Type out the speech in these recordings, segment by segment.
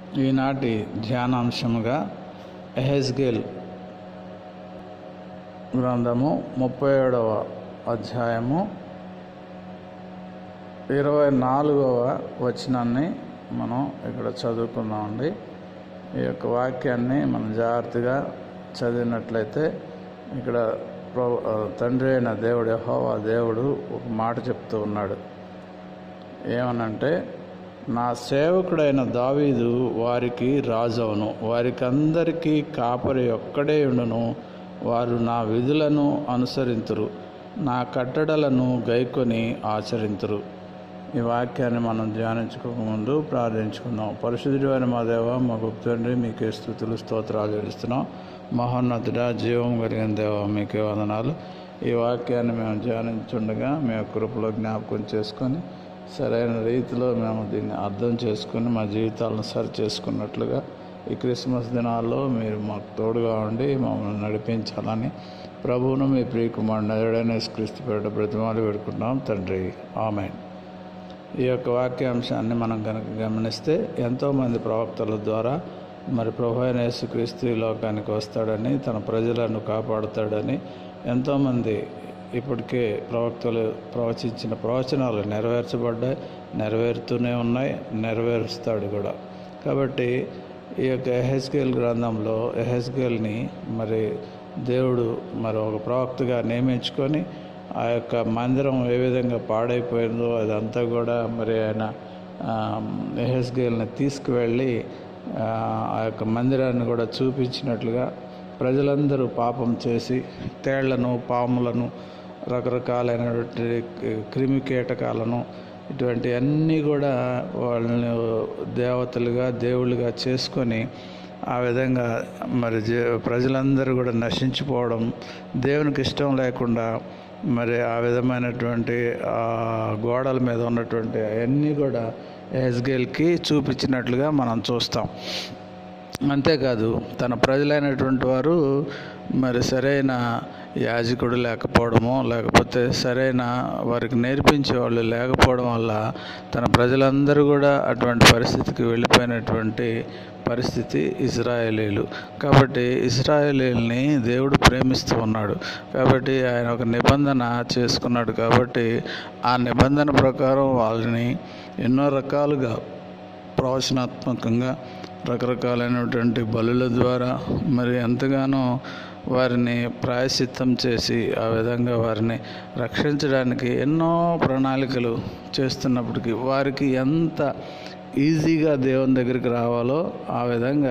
ఈనాటి ధ్యానాంశముగా ఎహెజ్గేల్ గ్రంథము ముప్పై ఏడవ అధ్యాయము ఇరవై నాలుగవ వచనాన్ని మనం ఇక్కడ చదువుకుందామండి ఈ యొక్క వాక్యాన్ని మనం జాగ్రత్తగా చదివినట్లయితే ఇక్కడ ప్రభు తండ్రి అయిన దేవుడు యెహోవా దేవుడు ఒక మాట చెప్తూ ఉన్నాడు ఏమనంటే నా సేవకుడైన దావీదు వారికి రాజవును వారికి అందరికీ కాపరి ఒక్కడే ఉండును వారు నా విధులను అనుసరింతురు నా కట్టడలను గైకొని ఆచరింతురు ఈ వాక్యాన్ని మనం ధ్యానించుకోకముందు ప్రార్థించుకుందాం పరిశుద్ధుడు అయిన మా దేవ మా గొప్ప తండ్రి మీకే స్థుతులు స్తోత్రాలు చెల్లిస్తున్నాం మహోన్నతుడ జీవం కలిగిన దేవ మీకే వందనాలు ఈ వాక్యాన్ని మేము ధ్యానించుండగా మీ యొక్క కృపలో జ్ఞాపకం చేసుకొని సరైన రీతిలో మేము దీన్ని అర్థం చేసుకుని మా జీవితాలను సరి చేసుకున్నట్లుగా ఈ క్రిస్మస్ దినాల్లో మీరు మాకు తోడుగా ఉండి మమ్మల్ని నడిపించాలని ప్రభువును మీ ప్రియకుమారు నదుడైన క్రీస్తు పేట బ్రతిమాలు పెడుకుంటున్నాం తండ్రి ఆమె ఈ యొక్క వాక్యాంశాన్ని మనం కనుక గమనిస్తే ఎంతోమంది ప్రవక్తల ద్వారా మరి ప్రభు అయిన యేసుక్రీస్తు ఈ లోకానికి వస్తాడని తన ప్రజలను కాపాడుతాడని ఎంతోమంది ఇప్పటికే ప్రవక్తలు ప్రవచించిన ప్రవచనాలు నెరవేర్చబడ్డాయి నెరవేరుతూనే ఉన్నాయి నెరవేరుస్తాడు కూడా కాబట్టి ఈ యొక్క ఎహెస్కేల్ గ్రంథంలో ఎహెస్కేల్ని మరి దేవుడు మరి ఒక ప్రవక్తగా నియమించుకొని ఆ యొక్క మందిరం ఏ విధంగా పాడైపోయిందో అదంతా కూడా మరి ఆయన ఎహెస్గేల్ని తీసుకువెళ్ళి ఆ యొక్క మందిరాన్ని కూడా చూపించినట్లుగా ప్రజలందరూ పాపం చేసి తేళ్లను పాములను రకరకాలైనటువంటి క్రిమి కీటకాలను ఇటువంటి అన్నీ కూడా వాళ్ళని దేవతలుగా దేవుళ్ళుగా చేసుకొని ఆ విధంగా మరి ప్రజలందరూ కూడా నశించిపోవడం దేవునికి ఇష్టం లేకుండా మరి ఆ విధమైనటువంటి గోడల మీద ఉన్నటువంటి అవన్నీ కూడా ఎస్గేల్కి చూపించినట్లుగా మనం చూస్తాం అంతేకాదు తన ప్రజలైనటువంటి వారు మరి సరైన యాజకుడు లేకపోవడము లేకపోతే సరైన వారికి నేర్పించే వాళ్ళు లేకపోవడం వల్ల తన ప్రజలందరూ కూడా అటువంటి పరిస్థితికి వెళ్ళిపోయినటువంటి పరిస్థితి ఇజ్రాయేలీలు కాబట్టి ఇజ్రాయేలీల్ని దేవుడు ప్రేమిస్తూ ఉన్నాడు కాబట్టి ఆయన ఒక నిబంధన చేసుకున్నాడు కాబట్టి ఆ నిబంధన ప్రకారం వాళ్ళని ఎన్నో రకాలుగా ప్రవచనాత్మకంగా రకరకాలైనటువంటి బలుల ద్వారా మరి ఎంతగానో వారిని ప్రాయశ్చిత్తం చేసి ఆ విధంగా వారిని రక్షించడానికి ఎన్నో ప్రణాళికలు చేస్తున్నప్పటికీ వారికి ఎంత ఈజీగా దేవుని దగ్గరికి రావాలో ఆ విధంగా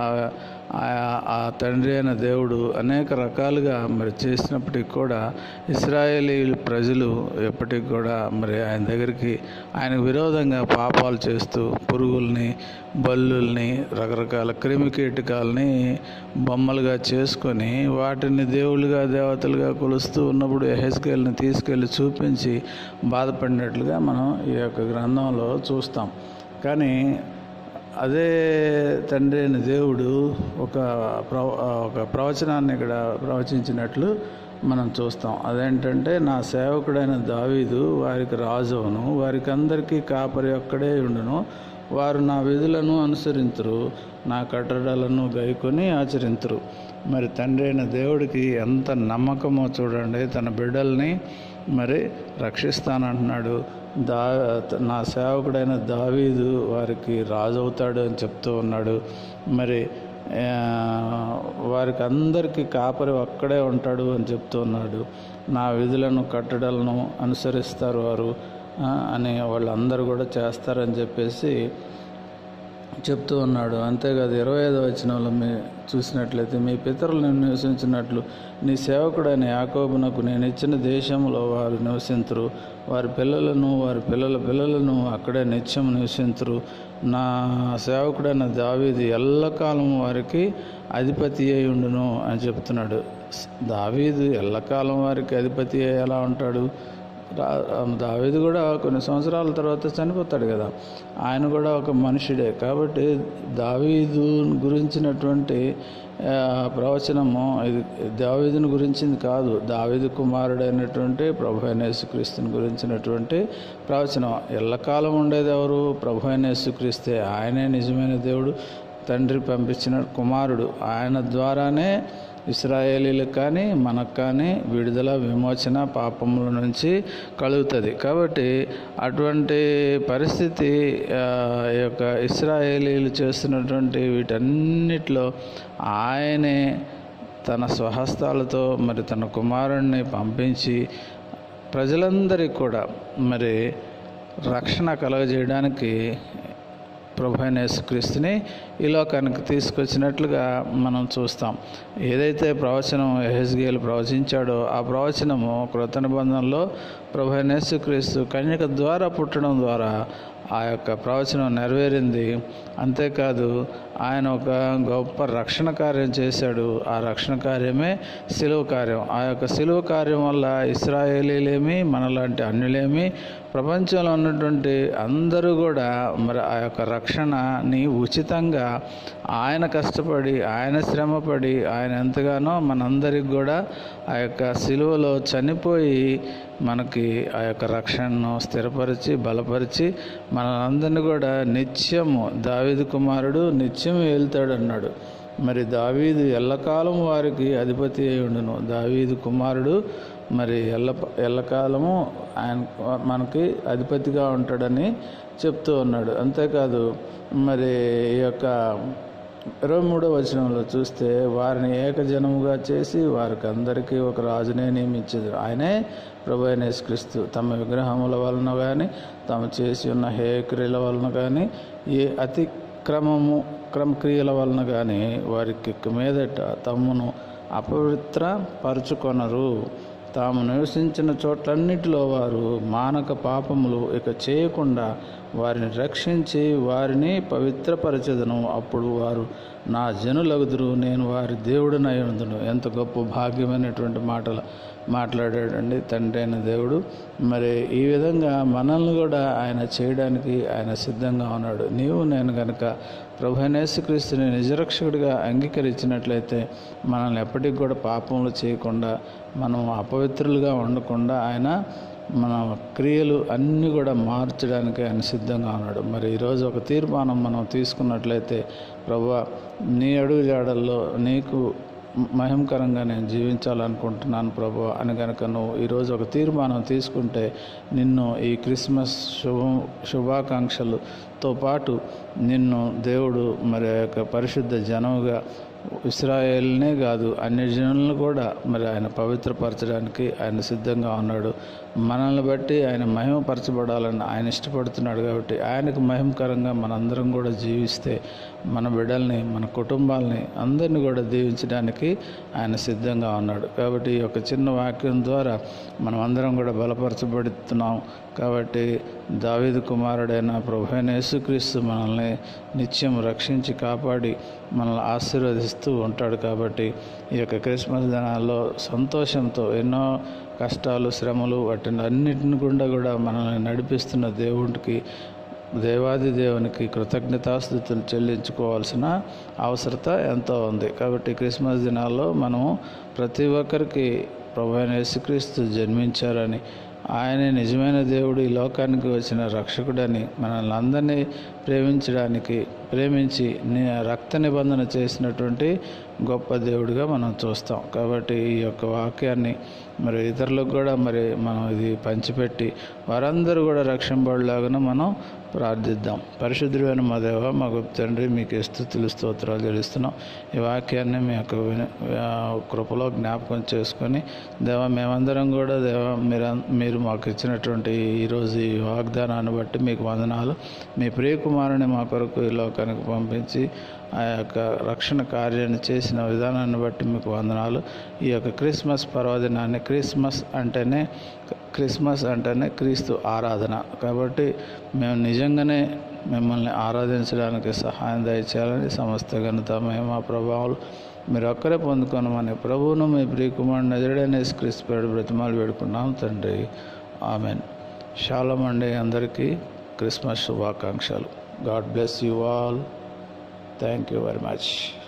ఆ తండ్రి అయిన దేవుడు అనేక రకాలుగా మరి చేసినప్పటికి కూడా ఇస్రాయేలీ ప్రజలు ఎప్పటికి కూడా మరి ఆయన దగ్గరికి ఆయన విరోధంగా పాపాలు చేస్తూ పురుగుల్ని బల్లుల్ని రకరకాల క్రిమి కీటకాలని బొమ్మలుగా చేసుకొని వాటిని దేవుళ్ళుగా దేవతలుగా కొలుస్తూ ఉన్నప్పుడు హెస్కేల్ని తీసుకెళ్ళి చూపించి బాధపడినట్లుగా మనం ఈ యొక్క గ్రంథంలో చూస్తాం కానీ అదే తండ్రి అయిన దేవుడు ఒక ప్రవ ఒక ప్రవచనాన్ని ఇక్కడ ప్రవచించినట్లు మనం చూస్తాం అదేంటంటే నా సేవకుడైన దావీదు వారికి రాజువును వారికి అందరికీ కాపరి ఒక్కడే ఉండును వారు నా విధులను అనుసరించరు నా కట్టడాలను గైకొని ఆచరించరు మరి తండ్రి అయిన దేవుడికి ఎంత నమ్మకమో చూడండి తన బిడ్డల్ని మరి రక్షిస్తానంటున్నాడు దా నా సేవకుడైన దావీదు వారికి రాజు అవుతాడు అని చెప్తూ ఉన్నాడు మరి వారికి అందరికీ కాపరి ఒక్కడే ఉంటాడు అని చెప్తూ ఉన్నాడు నా విధులను కట్టడలను అనుసరిస్తారు వారు అని వాళ్ళందరూ కూడా చేస్తారని చెప్పేసి చెప్తూ ఉన్నాడు అంతేకాదు ఇరవై ఐదో వచనంలో మీ చూసినట్లయితే మీ పితరులు నేను నివసించినట్లు నీ సేవకుడైన యాకోబునకు నేను ఇచ్చిన దేశంలో వారు నివసించరు వారి పిల్లలను వారి పిల్లల పిల్లలను అక్కడే నిత్యం నివసించరు నా సేవకుడైన దావీది ఎల్లకాలం వారికి అధిపతి అయి ఉండును అని చెప్తున్నాడు దావీదు ఎల్లకాలం వారికి అధిపతి ఎలా ఉంటాడు రా దావీదు కూడా కొన్ని సంవత్సరాల తర్వాత చనిపోతాడు కదా ఆయన కూడా ఒక మనుషుడే కాబట్టి దావీదు గురించినటువంటి ఆ, ప్రవచనము ఇది దావీదుని గురించింది కాదు దావీదు కుమారుడైనటువంటి ప్రభు అయిన యేసుక్రీస్తుని గురించినటువంటి ప్రవచనం ఎల్లకాలం ఉండేది ఎవరు ప్రభు అయిన యేసుక్రీస్తే ఆయనే నిజమైన దేవుడు తండ్రి పంపించిన కుమారుడు ఆయన ద్వారానే ఇస్రాయేలీలకు కానీ మనకు కానీ విడుదల విమోచన పాపముల నుంచి కలుగుతుంది కాబట్టి అటువంటి పరిస్థితి ఆ, ఈ యొక్క ఇస్రాయేలీలు చేస్తున్నటువంటి వీటన్నిటిలో ఆయనే తన స్వహస్తాలతో మరి తన కుమారుణ్ణి పంపించి ప్రజలందరికీ కూడా మరి రక్షణ కలగజేయడానికి ప్రభు అయిన యేసుక్రీస్తుని ఈ లోకానికి తీసుకొచ్చినట్లుగా మనం చూస్తాం ఏదైతే ప్రవచనం ఎహెస్గేలు ప్రవచించాడో ఆ ప్రవచనము కృత నిబంధనలో ప్రభు అయిన యేసుక్రీస్తు కన్యక ద్వారా పుట్టడం ద్వారా ఆ యొక్క ప్రవచనం నెరవేరింది అంతేకాదు ఆయన ఒక గొప్ప రక్షణ కార్యం చేశాడు ఆ రక్షణ కార్యమే సిలువ కార్యం ఆ యొక్క సిలువ కార్యం వల్ల ఇస్రాయేలీలేమి మనలాంటి అన్యులేమి ప్రపంచంలో ఉన్నటువంటి అందరూ కూడా మరి ఆ యొక్క రక్షణని ఉచితంగా ఆయన కష్టపడి ఆయన శ్రమపడి ఆయన ఎంతగానో మనందరికి కూడా ఆ యొక్క సిలువలో చనిపోయి మనకి ఆ యొక్క రక్షణను స్థిరపరిచి బలపరిచి మనందరిని కూడా నిత్యము దావీదు కుమారుడు నిత్యం వెళ్తాడు అన్నాడు మరి దావీదు ఎల్లకాలం వారికి అధిపతి అయి ఉండును దావీదు కుమారుడు మరి ఎల్ల ఎల్లకాలము ఆయన మనకి అధిపతిగా ఉంటాడని చెప్తూ ఉన్నాడు అంతేకాదు మరి ఈ యొక్క ఇరవై మూడో వచనంలో చూస్తే వారిని ఏకజనముగా చేసి వారికి అందరికీ ఒక రాజునే నియమించదు ఆయనే ప్రభు అయిన యేసుక్రీస్తు తమ విగ్రహముల వలన కానీ తాము చేసి ఉన్న హేయక్రియల వలన కానీ ఏ అతిక్రమము క్రమక్రియల వలన కానీ వారికి మీదట తమ్మును అపవిత్ర పరుచుకొనరు తాము నివసించిన చోట్లన్నిటిలో వారు మానక పాపములు ఇక చేయకుండా వారిని రక్షించి వారిని పవిత్రపరచదును అప్పుడు వారు నా జనులగుదురు నేను వారి దేవుడినై ఉందును ఎంత గొప్ప భాగ్యమైనటువంటి మాటలు మాట్లాడాడండి తండ్రి అయిన దేవుడు మరి ఈ విధంగా మనల్ని కూడా ఆయన చేయడానికి ఆయన సిద్ధంగా ఉన్నాడు నీవు నేను గనక ప్రభునేసుక్రీస్తుని నిజరక్షకుడిగా అంగీకరించినట్లయితే మనల్ని ఎప్పటికి కూడా పాపములు చేయకుండా మనం అపవిత్రులుగా ఉండకుండా ఆయన మన క్రియలు అన్నీ కూడా మార్చడానికి ఆయన సిద్ధంగా ఉన్నాడు మరి ఈరోజు ఒక తీర్మానం మనం తీసుకున్నట్లయితే ప్రభు నీ అడుగు జాడల్లో నీకు మహిమకరంగా నేను జీవించాలనుకుంటున్నాను ప్రభు అని కనుక నువ్వు ఈరోజు ఒక తీర్మానం తీసుకుంటే నిన్ను ఈ క్రిస్మస్ శుభ శుభాకాంక్షలతో పాటు నిన్ను దేవుడు మరి ఆ యొక్క పరిశుద్ధ జనముగా ఇస్రాయేల్నే కాదు అన్ని జనులను కూడా మరి ఆయన పవిత్రపరచడానికి ఆయన సిద్ధంగా ఉన్నాడు మనల్ని బట్టి ఆయన మహిమపరచబడాలని ఆయన ఇష్టపడుతున్నాడు కాబట్టి ఆయనకు మహిమకరంగా మనందరం కూడా జీవిస్తే మన బిడ్డల్ని మన కుటుంబాలని అందరిని కూడా దీవించడానికి ఆయన సిద్ధంగా ఉన్నాడు కాబట్టి ఈ యొక్క చిన్న వాక్యం ద్వారా మనం అందరం కూడా బలపరచబడుతున్నాం కాబట్టి దావీదు కుమారుడైన ప్రభు అయిన యేసుక్రీస్తు మనల్ని నిత్యం రక్షించి కాపాడి మనల్ని ఆశీర్వదిస్తూ ఉంటాడు కాబట్టి ఈ యొక్క క్రిస్మస్ దినాల్లో సంతోషంతో ఎన్నో కష్టాలు శ్రమలు వాటిని అన్నిటిని గుండా కూడా మనల్ని నడిపిస్తున్న దేవుడికి దేవాది దేవునికి కృతజ్ఞతాస్థుతులు చెల్లించుకోవాల్సిన అవసరత ఎంతో ఉంది కాబట్టి క్రిస్మస్ దినాల్లో మనము ప్రతి ఒక్కరికి ప్రభు అయిన యేసుక్రీస్తు జన్మించారని ఆయనే నిజమైన దేవుడు ఈ లోకానికి వచ్చిన రక్షకుడని మనల్ని అందరినీ ప్రేమించడానికి ప్రేమించి ని- రక్త నిబంధన చేసినటువంటి గొప్ప దేవుడిగా మనం చూస్తాం కాబట్టి ఈ యొక్క వాక్యాన్ని మరి ఇతరులకు కూడా మరి మనం ఇది పంచిపెట్టి వారందరూ కూడా రక్షింపబడలాగా మనం ప్రార్థిద్దాం పరిశుద్ధుడైన మా దేవ మా గొప్ప తండ్రి మీకు స్థుతులు స్తోత్రాలు చెల్లిస్తున్నాం ఈ వాక్యాన్ని మీ యొక్క విన- ఆ, కృపలో జ్ఞాపకం చేసుకొని దేవ మేమందరం కూడా దేవ మీరు మీరు మాకు ఇచ్చినటువంటి ఈరోజు ఈ వాగ్దానాన్ని బట్టి మీకు వందనాలు మీ ప్రియకుమారుని మా కొరకు ఈ లోకానికి పంపించి ఆ యొక్క రక్షణ కార్యాన్ని చేసిన విధానాన్ని బట్టి మీకు వందనాలు ఈ యొక్క క్రిస్మస్ పర్వదినాన్ని క్రిస్మస్ అంటేనే క్రిస్మస్ అంటేనే క్రీస్తు ఆరాధన కాబట్టి మేము నిజంగానే మిమ్మల్ని ఆరాధించడానికి సహాయం దయచేయాలని సమస్త ఘనత మహిమ ప్రభావాలు మీరు ఒక్కరే పొందుకోనమని ప్రభువును మీ ప్రియకుమారుడు నజరుడైన క్రీస్తు పేరు బ్రతిమాలు వేడుకున్నాం తండ్రి ఆమెన్ శాలం అండి అందరికీ క్రిస్మస్ శుభాకాంక్షలు God bless you all thank you very much